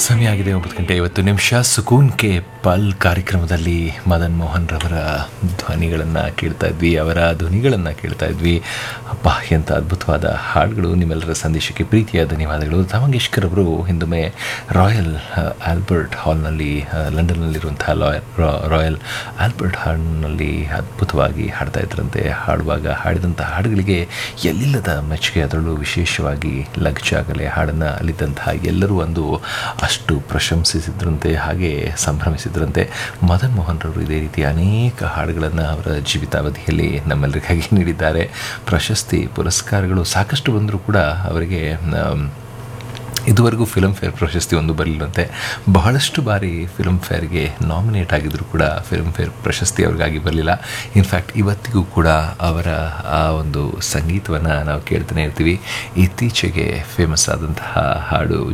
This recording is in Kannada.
ಸಮಯ ಆಗಿದೆ ಒಂಬತ್ತು ಗಂಟೆ ಐವತ್ತು ನಿಮಿಷ ಸುಕೂನ್ ಕೆ ಪಲ್ ಕಾರ್ಯಕ್ರಮದಲ್ಲಿ ಮದನ್ ಮೋಹನ್ ರವರ ಧ್ವನಿಗಳನ್ನು ಕೇಳ್ತಾ ಇದ್ವಿ ಅವರ ಧ್ವನಿಗಳನ್ನು ಕೇಳ್ತಾ ಇದ್ವಿ ಅಪ್ಪ ಎಂಥ ಅದ್ಭುತವಾದ ಹಾಡುಗಳು ನಿಮ್ಮೆಲ್ಲರ ಸಂದೇಶಕ್ಕೆ ಪ್ರೀತಿಯ ಧನ್ಯವಾದಗಳು ಧಮಂಗೇಶ್ಕರ್ ಅವರು ಹಿಂದೊಮ್ಮೆ ರಾಯಲ್ ಆಲ್ಬರ್ಟ್ ಹಾಲ್ನಲ್ಲಿ ಲಂಡನ್ನಲ್ಲಿರುವಂತಹ ಲಾಯಲ್ ರಾಯಲ್ ಆಲ್ಬರ್ಟ್ ಹಾಲ್ನಲ್ಲಿ ಅದ್ಭುತವಾಗಿ ಹಾಡ್ತಾ ಇದ್ರಂತೆ ಹಾಡುವಾಗ ಹಾಡಿದಂಥ ಹಾಡುಗಳಿಗೆ ಎಲ್ಲಿಲ್ಲದ ಮೆಚ್ಚುಗೆ ಅದರಲ್ಲೂ ವಿಶೇಷವಾಗಿ ಲಗ್ಜಾಗಲೆ ಹಾಡನ್ನು ಅಲ್ಲಿದ್ದಂತಹ ಎಲ್ಲರೂ ಒಂದು ಅಷ್ಟು ಪ್ರಶಂಸಿಸಿದ್ರಂತೆ ಹಾಗೆ ಸಂಭ್ರಮಿಸಿದ್ರಂತೆ ಮದನ್ ಮೋಹನ್ ರವರು ಇದೇ ರೀತಿ ಅನೇಕ ಹಾಡುಗಳನ್ನು ಅವರ ಜೀವಿತಾವಧಿಯಲ್ಲಿ ನಮ್ಮೆಲ್ಲರಿಗಾಗಿ ನೀಡಿದ್ದಾರೆ ಪ್ರಶಸ್ತಿ ಪುರಸ್ಕಾರಗಳು ಸಾಕಷ್ಟು ಬಂದರೂ ಕೂಡ ಅವರಿಗೆ ಆಮ್, ಇದುವರೆಗೂ ಫಿಲ್ಮ್ ಫೇರ್ ಪ್ರಶಸ್ತಿ ಒಂದು ಬರಲಿಲ್ಲಂತೆ ಬಹಳಷ್ಟು ಬಾರಿ ಫಿಲ್ಮ್ ಫೇರ್ಗೆ ನಾಮಿನೇಟ್ ಆಗಿದ್ದರೂ ಕೂಡ ಫಿಲ್ಮ್ ಫೇರ್ ಪ್ರಶಸ್ತಿ ಅವ್ರಿಗಾಗಿ ಬರಲಿಲ್ಲ ಇನ್ಫ್ಯಾಕ್ಟ್ ಇವತ್ತಿಗೂ ಕೂಡ ಅವರ ಆ ಒಂದು ಸಂಗೀತವನ್ನು ನಾವು ಕೇಳ್ತಾನೆ ಇರ್ತೀವಿ ಇತ್ತೀಚೆಗೆ ಫೇಮಸ್ ಆದಂತಹ ಹಾಡು